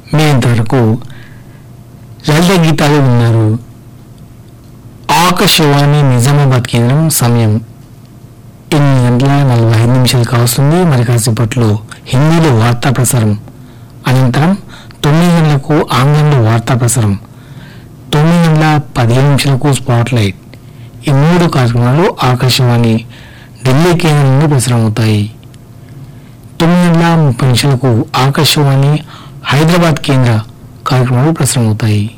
మీ ఇంతవరకు లలిత గీతాలు ఉన్నారు ఆకాశవాణి నిజామాబాద్ కేంద్రం సమయం ఎనిమిది గంటల నలభై ఐదు నిమిషాలు కావస్తుంది మరి కాసేపట్లో హిందీలో వార్తా ప్రసారం అనంతరం తొమ్మిది గంటలకు ఆంగ్లంలో వార్తా ప్రసారం తొమ్మిది గంటల పదిహేను నిమిషాలకు స్పాట్ లైట్ ఈ మూడు కార్యక్రమాలు ఆకాశవాణి ఢిల్లీ కేంద్రం నుండి ప్రసారం అవుతాయి తొమ్మిది గంటల ముప్పై నిమిషాలకు ఆకాశవాణి హైదరాబాద్ కేంద్ర కార్యక్రమాలు ప్రసారం అవుతాయి